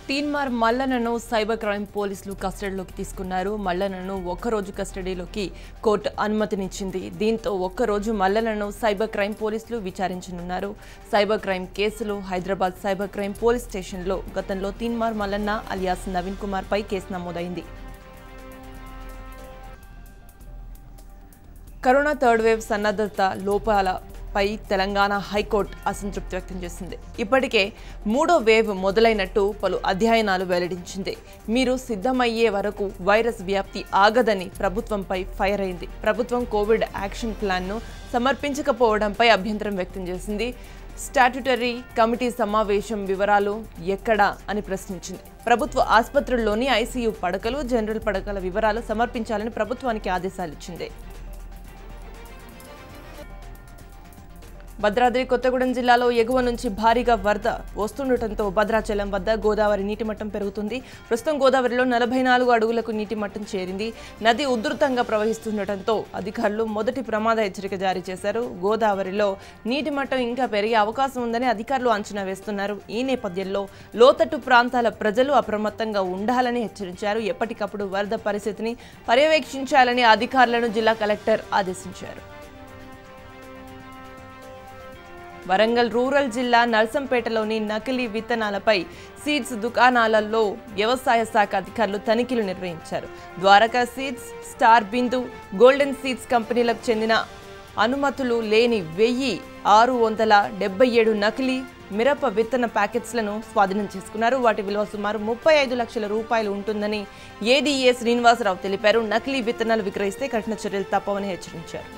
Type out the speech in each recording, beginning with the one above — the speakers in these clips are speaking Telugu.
తీన్మార్ మల్లనను సైబర్ క్రైమ్ పోలీసులు కస్టడీలోకి తీసుకున్నారు మల్లనను ఒక్కరోజు కస్టడీలోకి కోర్టు అనుమతినిచ్చింది దీంతో ఒక్కరోజు మల్లనను సైబర్ క్రైమ్ పోలీసులు విచారించనున్నారు సైబర్ క్రైమ్ కేసులు హైదరాబాద్ సైబర్ క్రైమ్ పోలీస్ స్టేషన్లో గతంలో తీన్మార్ మల్లన్న అలియాస్ నవీన్ కుమార్ పై కేసు నమోదైంది కరోనా థర్డ్ వేవ్ సన్నద్ధత లోపాలపై తెలంగాణ హైకోర్టు అసంతృప్తి వ్యక్తం చేసింది ఇప్పటికే మూడో వేవ్ మొదలైనట్టు పలు అధ్యయనాలు వెల్లడించింది మీరు సిద్ధమయ్యే వరకు వైరస్ వ్యాప్తి ఆగదని ప్రభుత్వంపై ఫైర్ అయింది ప్రభుత్వం కోవిడ్ యాక్షన్ ప్లాన్ను సమర్పించకపోవడంపై అభ్యంతరం వ్యక్తం చేసింది స్టాట్యుటరీ కమిటీ సమావేశం వివరాలు ఎక్కడా అని ప్రశ్నించింది ప్రభుత్వ ఆసుపత్రుల్లోని ఐసీయూ పడకలు జనరల్ పడకల వివరాలు సమర్పించాలని ప్రభుత్వానికి ఆదేశాలు ఇచ్చింది భద్రాద్రి కొత్తగూడెం జిల్లాలో ఎగువ నుంచి భారీగా వరద వస్తుండటంతో భద్రాచలం వద్ద గోదావరి నీటి మట్టం పెరుగుతుంది ప్రస్తుతం గోదావరిలో నలభై నాలుగు అడుగులకు నీటి మట్టం చేరింది నది ఉధృతంగా ప్రవహిస్తుండటంతో అధికారులు మొదటి ప్రమాద హెచ్చరిక జారీ చేశారు గోదావరిలో నీటి మట్టం ఇంకా పెరిగే అవకాశం ఉందని అధికారులు అంచనా వేస్తున్నారు ఈ నేపథ్యంలో లోతట్టు ప్రాంతాల ప్రజలు అప్రమత్తంగా ఉండాలని హెచ్చరించారు ఎప్పటికప్పుడు వరద పరిస్థితిని పర్యవేక్షించాలని అధికారులను జిల్లా కలెక్టర్ ఆదేశించారు వరంగల్ రూరల్ జిల్లా నర్సంపేటలోని నకిలీ విత్తనాలపై సీడ్స్ దుకాణాలలో వ్యవసాయ శాఖ అధికారులు తనిఖీలు నిర్వహించారు Dwaraka seeds star Bindu golden seeds కంపెనీలకు చెందిన అనుమతులు లేని వెయ్యి ఆరు వందల డెబ్బై ఏడు నకిలీ మిరప విత్తన ప్యాకెట్స్లను స్వాధీనం చేసుకున్నారు వాటి విలువ సుమారు ముప్పై ఐదు లక్షల రూపాయలు ఉంటుందని ఏడీఏ శ్రీనివాసరావు తెలిపారు నకిలీ విత్తనాలు విక్రయిస్తే కఠిన చర్యలు తప్పవని హెచ్చరించారు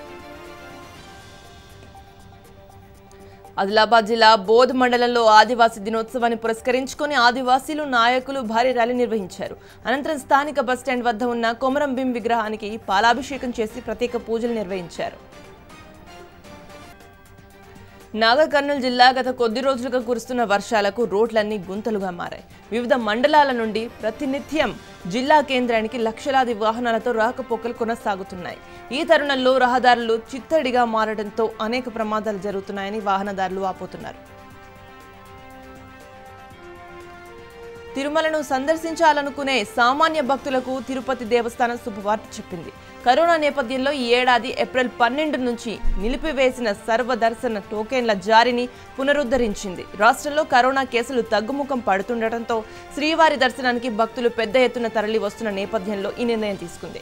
ఆదిలాబాద్ జిల్లా బోధ్ మండలంలో ఆదివాసీ దినోత్సవాన్ని పురస్కరించుకొని ఆదివాసీలు నాయకులు భారీ ర్యాలీ నిర్వహించారు అనంతరం స్థానిక బస్టాండ్ వద్ద ఉన్న కొమరం భీం విగ్రహానికి పాలాభిషేకం చేసి ప్రత్యేక పూజలు నిర్వహించారు నాగర్ కర్నూలు జిల్లా గత కొద్ది రోజులుగా కురుస్తున్న వర్షాలకు రోడ్లన్నీ గుంతలుగా మారాయి వివిధ మండలాల నుండి ప్రతినిత్యం జిల్లా కేంద్రానికి లక్షలాది వాహనాలతో రాకపోకలు కొనసాగుతున్నాయి ఈ తరుణంలో రహదారులు చిత్తడిగా మారడంతో అనేక ప్రమాదాలు జరుగుతున్నాయని వాహనదారులు ఆపోతున్నారు తిరుమలను సందర్శించాలనుకునే సామాన్య భక్తులకు తిరుపతి దేవస్థానం శుభవార్త చెప్పింది కరోనా నేపథ్యంలో ఈ ఏడాది ఏప్రిల్ పన్నెండు నుంచి నిలిపివేసిన సర్వదర్శన టోకెన్ల జారీని పునరుద్ధరించింది రాష్ట్రంలో కరోనా కేసులు తగ్గుముఖం పడుతుండటంతో శ్రీవారి దర్శనానికి భక్తులు పెద్ద ఎత్తున తరలి వస్తున్న నేపథ్యంలో ఈ నిర్ణయం తీసుకుంది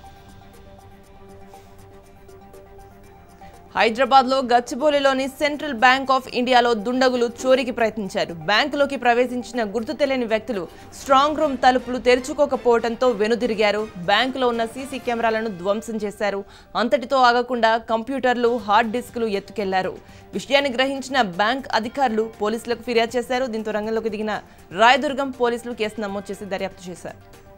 హైదరాబాద్లో గచ్చిబౌలిలోని సెంట్రల్ బ్యాంక్ ఆఫ్ ఇండియాలో దుండగులు చోరీకి ప్రయత్నించారు బ్యాంకులోకి ప్రవేశించిన గుర్తు తెలియని వ్యక్తులు స్ట్రాంగ్ రూమ్ తలుపులు తెరుచుకోకపోవడంతో వెనుదిరిగారు బ్యాంకులో ఉన్న సీసీ కెమెరాలను ధ్వంసం చేశారు అంతటితో ఆగకుండా కంప్యూటర్లు హార్డ్ డిస్కులు ఎత్తుకెళ్లారు విషయాన్ని గ్రహించిన బ్యాంక్ అధికారులు పోలీసులకు ఫిర్యాదు చేశారు దీంతో రంగంలోకి దిగిన రాయదుర్గం పోలీసులు కేసు నమోదు చేసి దర్యాప్తు చేశారు